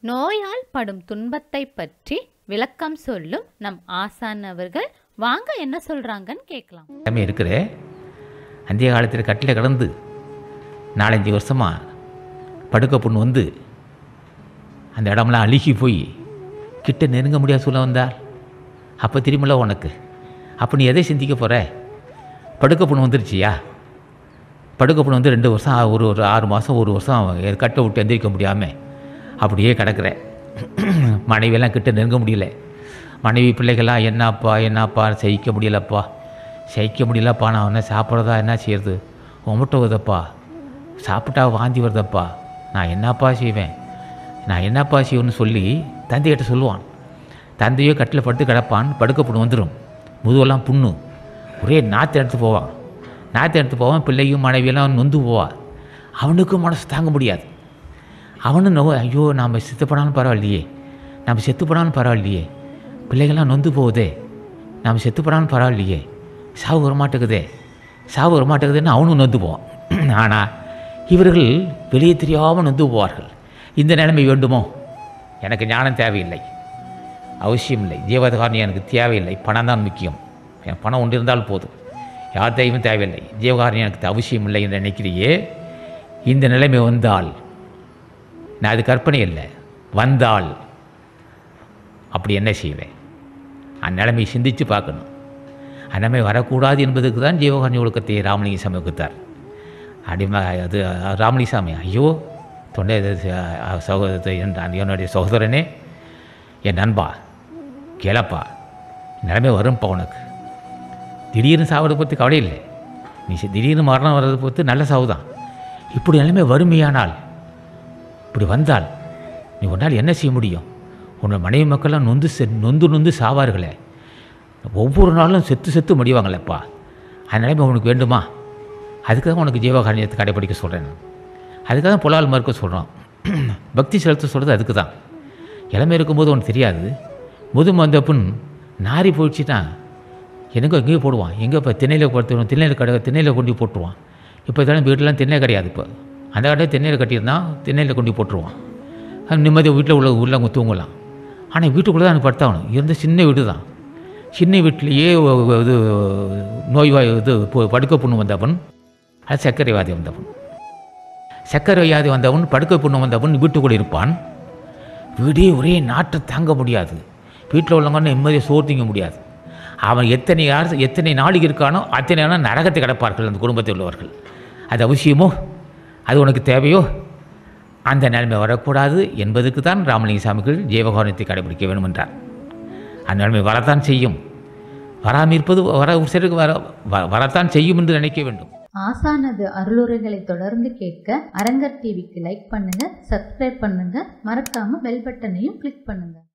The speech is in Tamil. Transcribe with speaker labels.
Speaker 1: நோயால் படும் துன்பத்தை பற்றி விளக்கம் சொல்லும் நம் ஆசான் அவர்கள் வாங்க என்ன சொல்றாங்கன்னு கேட்கலாம்
Speaker 2: எல்லாமே இருக்கிற அந்திய காலத்தில் கட்டில் கிடந்து நாலஞ்சு வருஷமாக படுக்க பொண்ணு வந்து அந்த இடமெல்லாம் அழுகி போய் கிட்ட நெருங்க முடியாத சொல்ல வந்தால் அப்போ திரும்பல உனக்கு அப்போ நீ எதை சிந்திக்க போகிற படுக்க பொண்ணு வந்துருச்சியா படுக்க பொண்ணு வந்து ரெண்டு வருஷம் ஆ- ஒரு ஒரு ஆறு மாதம் ஒரு வருஷம் எ- கட்டை விட்டு எந்திரிக்க முடியாமல் அப்படியே கிடக்குற மனைவியெல்லாம் கிட்ட நெருங்க முடியல மனைவி பிள்ளைகள்லாம் என்னப்பா என்னப்பா சகிக்க முடியலப்பா சகிக்க முடியலப்பா நான் என்ன சாப்பிட்றதா என்ன செய்யறது உமட்ட வருதப்பா சாப்பிட்டா வாந்தி வருதப்பா நான் என்னப்பா செய்வேன் நான் என்னப்பா செய்வேன்னு சொல்லி தந்தைகிட்ட சொல்லுவான் தந்தையோ கட்டில் படுத்து கிடப்பான் படுக்க புண்ணு வந்துடும் முதுவெல்லாம் புண்ணு ஒரே நாற்று எடுத்து போவான் நாற்று எடுத்து போவான் பிள்ளையும் மனைவியெல்லாம் நொந்து போவான் அவனுக்கும் மனசு தாங்க முடியாது அவனும் நோ ஐயோ நாம் செத்து போனாலும் பரவாயில்லையே நம்ம செத்து போனாலும் பரவாயில்லையே பிள்ளைகள்லாம் நொந்து போகுதே நாம் செத்து போனாலும் பரவாயில்லையே சாவு வரமாட்டேங்குதே சாவு வரமாட்டேங்குதுன்னு அவனும் நொந்து போவான் ஆனால் இவர்கள் வெளியே தெரியாமல் நொந்து போவார்கள் இந்த நிலைமை வேண்டுமோ எனக்கு ஞானம் தேவையில்லை அவசியம் இல்லை ஜீவகாரணி எனக்கு தேவையில்லை பணம் தான் முக்கியம் என் பணம் ஒன்று இருந்தால் போதும் யார் தெய்வம் தேவையில்லை ஜீவகாரணி எனக்கு அவசியம் இல்லை என்று நினைக்கிறியே இந்த நிலைமை வந்தால் நான் அது கற்பனை இல்லை வந்தால் அப்படி என்ன செய்வேன் அந்நிலைமை சிந்தித்து பார்க்கணும் அந்நிலைமை வரக்கூடாது என்பதுக்கு தான் ஜீவகாரணி ஒழுக்கத்தை ராமலிங்க சாமி வகுத்தார் அடிமை அது ராமலிங்க சாமி ஐயோ தொண்டை இது, அஹ், சகோதரத்தை என் என்னுடைய சகோதரனே என் நண்பா கேளப்பா நிலைமை வரும்ப்பா உனக்கு திடீர்னு சாவதை பற்றி கவலை இல்லை நீ சி- திடீர்னு மரணம் வர்றதை பொறுத்து நல்ல சாவு தான் இப்படி நிலைமை வறுமையானால் இப்படி வந்தால் நீ ஒரு நாள் என்ன செய்ய முடியும் உன்னோட மனைவி மக்கள்லாம் நொந்து செ நொந்து நொந்து சாவார்களே ஒவ்வொரு நாளும் செத்து செத்து முடிவாங்களேப்பா அந்த நிலைமை உனக்கு வேண்டுமா அதுக்காக உனக்கு ஜீவகாரணியத்தை கடைப்பிடிக்க சொல்கிறேன் நான் அதுக்காக தான் புலால் மறுக்க சொல்கிறோம் பக்தி செலுத்த சொல்கிறது அதுக்கு தான் இளமை இருக்கும்போது உனக்கு தெரியாது முதுமை வந்த பின் நாரி போயிடுச்சுன்னா எனக்கும் எங்கேயோ போடுவான் எங்கே இப்போ திண்ணையில் படுத்துவோம் திண்ணையில் கடை திண்ணையில் கொண்டு போட்டுருவான் இப்போ இதெல்லாம் வீட்டிலாம் திண்ணை கிடையாது இப்போ அந்த கடை திண்ணையில் கட்டியிருந்தான் திண்ணையில் கொண்டு போட்டுருவான் அது நிம்மதியாக வீட்டில் உள்ள உள்ளவங்க தூங்கலாம் ஆனால் வீட்டுக்குள்ளே தான் படுத்தாகணும் இருந்த சின்ன வீடு தான் சின்ன வீட்டிலேயே ஒ- ஒ- இது நோய்வாய் இது பு- படுக்க புண்ணு வந்தவன் அது சர்க்கரை வியாதி வந்தவன் சர்க்கரை வியாதி வந்தவன் படுக்க புண்ணு வந்தவன் வீட்டுக்குள்ளே இருப்பான் வீடே ஒரே நாட்டை தாங்க முடியாது வீட்டில் உள்ளவங்க நிம்மதியாக சோறு திங்க முடியாது அவன் எத்தனை யார் எத்தனை நாளைக்கு இருக்கானோ அத்தனை நாள் நரகத்தை கிடப்பார்கள் அந்த குடும்பத்தில் உள்ளவர்கள் அது அவசியமோ அது உனக்கு தேவையோ அந்த நிலைமை வரக்கூடாது என்பதுக்கு தான் ராமலிங்க சாமிகள் ஜீவகாரணத்தை கடைபிடிக்க வேண்டும் என்றார் அந்த நிலைமை வரத்தான் செய்யும் வராமல் இருப்பது வர ஒரு சிலருக்கு வர வ- வரத்தான் செய்யும் என்று நினைக்க வேண்டும்
Speaker 3: ஆசானது அருளுரைகளை தொடர்ந்து கேட்க அரங்கர் டிவிக்கு லைக் பண்ணுங்க சப்ஸ்கிரைப் பண்ணுங்க மறக்காம பெல் பட்டனையும் கிளிக் பண்ணுங்க